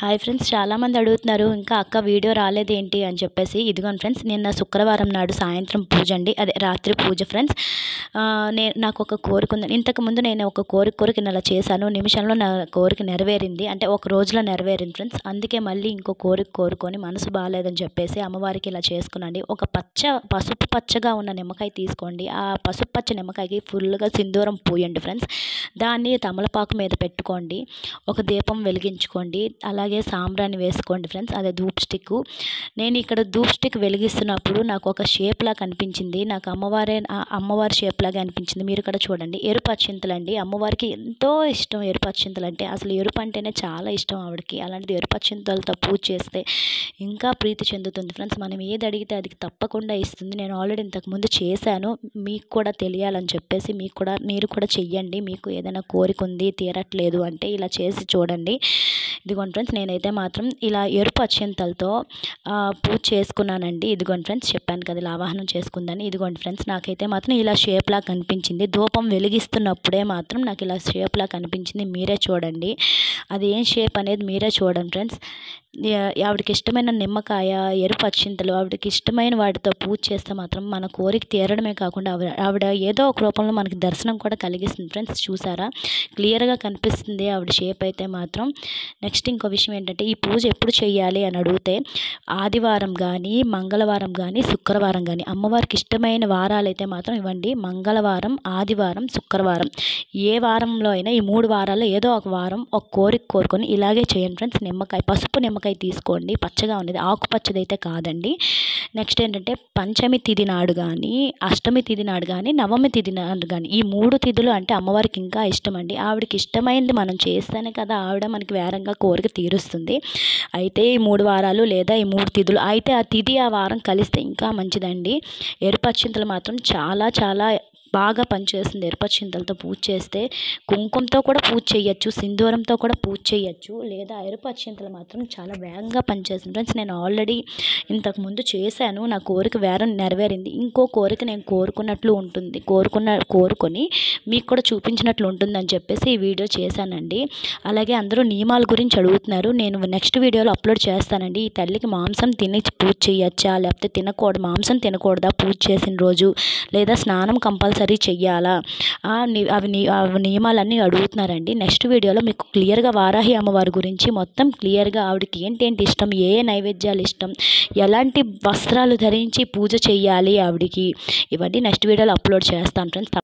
hi friends చాలామంది అడుగుతున్నారు ఇంకా అక్క వీడియో రాలేదేంటి అని చెప్పేసి ఇదిగోండి ఫ్రెండ్స్ నిన్న శుక్రవారం నాడు సాయంత్రం పూజ అండి అదే రాత్రి పూజ ఫ్రెండ్స్ నేను నాకు ఒక కోరిక ఉంది ఇంతకుముందు నేను ఒక కోరిక కోరిక నెల చేశాను నిమిషంలో నా కోరిక నెరవేరింది అంటే ఒక రోజులో నెరవేరింది ఫ్రెండ్స్ అందుకే మళ్ళీ ఇంకో కోరిక కోరుకొని మనసు బాగాలేదని చెప్పేసి అమ్మవారికి ఇలా చేసుకున్నాండి ఒక పచ్చ పసుపు పచ్చగా ఉన్న నిమ్మకాయ తీసుకోండి ఆ పసుపు పచ్చ నిమ్మకాయకి ఫుల్గా సింధూరం పూయండి ఫ్రెండ్స్ దాన్ని తమలపాకు మీద పెట్టుకోండి ఒక దీపం వెలిగించుకోండి అలాగే సాంబ్రాన్ని వేసుకోండి ఫ్రెండ్స్ అదే ధూప్ స్టిక్ నేను ఇక్కడ ధూప్ స్టిక్ వెలిగిస్తున్నప్పుడు నాకు ఒక షేప్ లా కనిపించింది నాకు అమ్మవారే ఆ అమ్మవారి షేప్ లాగా అనిపించింది మీరు ఇక్కడ చూడండి ఎరుపు అక్షింతలు అండి అమ్మవారికి ఎంతో ఇష్టం ఎరుపు అక్షింతలు అంటే అసలు ఎరుపు అంటేనే చాలా ఇష్టం ఆవిడకి అలాంటిది ఎరుపు అక్షింతలతో పూజ చేస్తే ఇంకా ప్రీతి చెందుతుంది ఫ్రెండ్స్ మనం ఏది అడిగితే అది తప్పకుండా ఇస్తుంది నేను ఆల్రెడీ ఇంతకుముందు చేశాను మీకు కూడా తెలియాలని చెప్పేసి మీకు కూడా మీరు కూడా చెయ్యండి మీకు ఏదైనా కోరిక ఉంది తీరట్లేదు అంటే ఇలా చేసి చూడండి ఇదిగోండి ఫ్రెండ్స్ నేనైతే మాత్రం ఇలా ఎరుపు అక్షంతలతో పూజ చేసుకున్నానండి ఇదిగోండి ఫ్రెండ్స్ చెప్పాను కదా ఇలా ఆవాహనం చేసుకుందని ఇదిగోండి ఫ్రెండ్స్ నాకైతే మాత్రం ఇలా షేప్లా కనిపించింది ధూపం వెలిగిస్తున్నప్పుడే మాత్రం నాకు ఇలా షేప్లా కనిపించింది మీరే చూడండి అది ఏం షేప్ అనేది మీరే చూడండి ఫ్రెండ్స్ ఆవిడకి ఇష్టమైన నిమ్మకాయ ఎరుపు అక్షింతలు ఆవిడకి ఇష్టమైన వాటితో పూజ చేస్తే మాత్రం మన కోరిక తీరడమే కాకుండా ఆవిడ ఆవిడ ఏదో ఒక రూపంలో మనకి దర్శనం కూడా కలిగిస్తుంది ఫ్రెండ్స్ చూసారా క్లియర్గా కనిపిస్తుంది ఆవిడ షేప్ అయితే మాత్రం నెక్స్ట్ ఇంకో విషయం ఏంటంటే ఈ పూజ ఎప్పుడు చేయాలి అని అడిగితే ఆదివారం కానీ మంగళవారం కానీ శుక్రవారం కానీ అమ్మవారికి ఇష్టమైన వారాలు అయితే మాత్రం ఇవ్వండి మంగళవారం ఆదివారం శుక్రవారం ఏ వారంలో అయినా ఈ మూడు వారాల్లో ఏదో ఒక వారం ఒక కోరిక కోరుకొని ఇలాగే చేయండి ఫ్రెండ్స్ నిమ్మకాయ పసుపు నిమ్మకాయ తీసుకోండి పచ్చగా ఉన్నది ఆకుపచ్చది అయితే కాదండి నెక్స్ట్ ఏంటంటే పంచమి తిథి నాడు కానీ అష్టమి తిథి నాడు కానీ నవమి తిథి నాడు కానీ ఈ మూడు తిథులు అంటే అమ్మవారికి ఇంకా ఇష్టం అండి ఆవిడకి ఇష్టమైంది మనం చేస్తేనే కదా ఆవిడ మనకి వేరంగా కోరిక తీరుస్తుంది అయితే ఈ మూడు వారాలు లేదా ఈ మూడు తిథులు అయితే ఆ తిథి ఆ వారం కలిస్తే ఇంకా మంచిదండి ఎరుపచ్చింతలు మాత్రం చాలా చాలా బాగా పనిచేస్తుంది ఎరుపచ్చింతలతో పూజ చేస్తే కుంకుమతో కూడా పూజ చేయొచ్చు సింధూరంతో కూడా పూజ చేయొచ్చు లేదా ఎరుపు అక్షింతలు మాత్రం చాలా వేగంగా పనిచేస్తుంది ఫ్రెండ్స్ నేను ఆల్రెడీ ఇంతకుముందు చేశాను నా కోరిక వేరే నెరవేరింది ఇంకో కోరిక నేను కోరుకున్నట్లు ఉంటుంది కోరుకున్న కోరుకొని మీకు కూడా చూపించినట్లు ఉంటుందని చెప్పేసి ఈ వీడియో చేశానండి అలాగే అందరూ నియమాల గురించి అడుగుతున్నారు నేను నెక్స్ట్ వీడియోలో అప్లోడ్ చేస్తానండి ఈ తల్లికి మాంసం తిని పూజ చేయొచ్చా లేకపోతే తినకూడదు మాంసం తినకూడదా పూజ చేసిన రోజు లేదా స్నానం కంపల్సరీ చెయ్యాలా అవి నియమాలన్నీ అడుగుతున్నారండి నెక్స్ట్ వీడియోలో మీకు క్లియర్గా వారాహి అమ్మవారి గురించి మొత్తం క్లియర్గా ఆవిడకి ఏంటేంటి ఇష్టం ఏ నైవేద్యాలు ఇష్టం ఎలాంటి వస్త్రాలు ధరించి పూజ చేయాలి ఆవిడికి ఇవన్నీ నెక్స్ట్ వీడియోలో అప్లోడ్ చేస్తాను ఫ్రెండ్స్